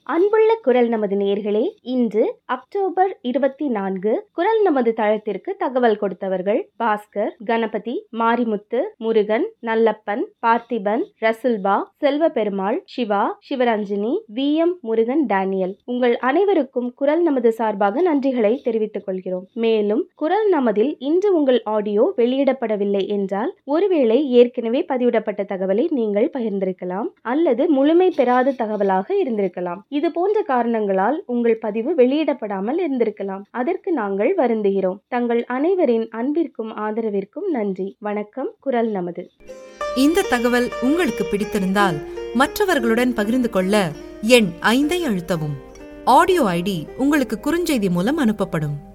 அன்புள்ள குரல் நமது நேர்களே இன்று அக்டோபர் இருபத்தி நான்கு குரல் நமது தளத்திற்கு தகவல் கொடுத்தவர்கள் Bhaskar Ganapathi Marimuthu Murugan Nallappan Parthiban Rasulba Selva Perumal Siva Sivaranjini V M Murugan Daniel உங்கள் அனைவருக்கும் குரல் நமது சார்பாக நன்றிகளை தெரிவித்துக் கொள்கிறோம் மேலும் குரல் நமதில் இன்று உங்கள் ஆடியோ வெளியிடப்படவில்லை என்றால் ஒருவேளை ஏற்கனவே பதிவிடப்பட்ட தகவலை நீங்கள் பகிர்ந்திருக்கலாம் அல்லது முழுமை பெறாத தகவலாக இருந்திருக்கலாம் இது போன்ற காரணங்களால் உங்கள் பதிவு வெளியிடப்படாமல் இருந்திருக்கலாம் அதற்கு நாங்கள் வருந்துகிறோம் தங்கள் அனைவரின் அன்பிற்கும் ஆதரவிற்கும் நன்றி வணக்கம் குரல் நமது இந்த தகவல் உங்களுக்கு பிடித்திருந்தால் மற்றவர்களுடன் பகிர்ந்து கொள்ள எண் ஐந்தை அழுத்தவும் ஆடியோ ஐடி உங்களுக்கு குறுஞ்செய்தி மூலம் அனுப்பப்படும்